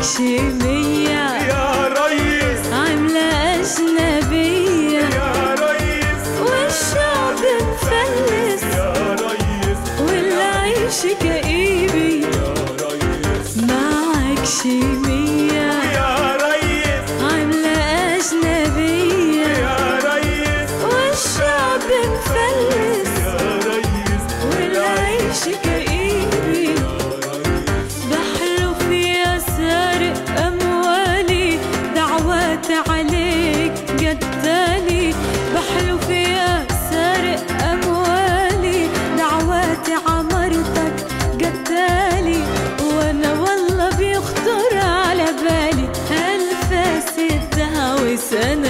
معكش مية يا ريس عاملة أجنبية يا ريس والشعب مفلس يا ريس والعيش كئيبي يا ريس معكش مية يا ريس عاملة أجنبية يا ريس والشعب مفلس يا ريس والعيش كئيبي بحلف يا سارق أموالي دعوات عليك قتالي بحلف يا سارق أموالي دعوات عمرتك قتالي وأنا والله بيخطر على بالي هالفاسد ده وسنة